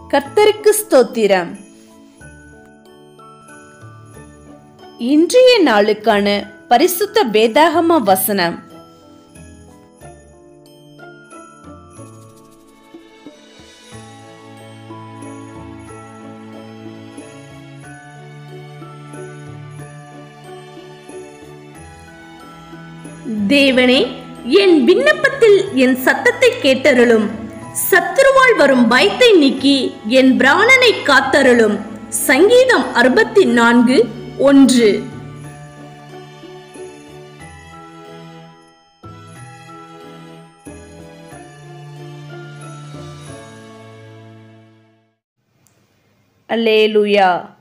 கர்த்தருக்கு ஸ்தோத்திரம் இன்றைய நாளுக்கான பரிசுத்த வேதாகம வசனம் தேவனே என் விண்ணப்பத்தில் என் சத்தத்தை கேட்டருளும் சத்துருவால் வரும் பயத்தை நீக்கி என் பிராணனை காத்தருளும் சங்கீதம் அறுபத்தி நான்கு ஒன்று அல்லேலுயா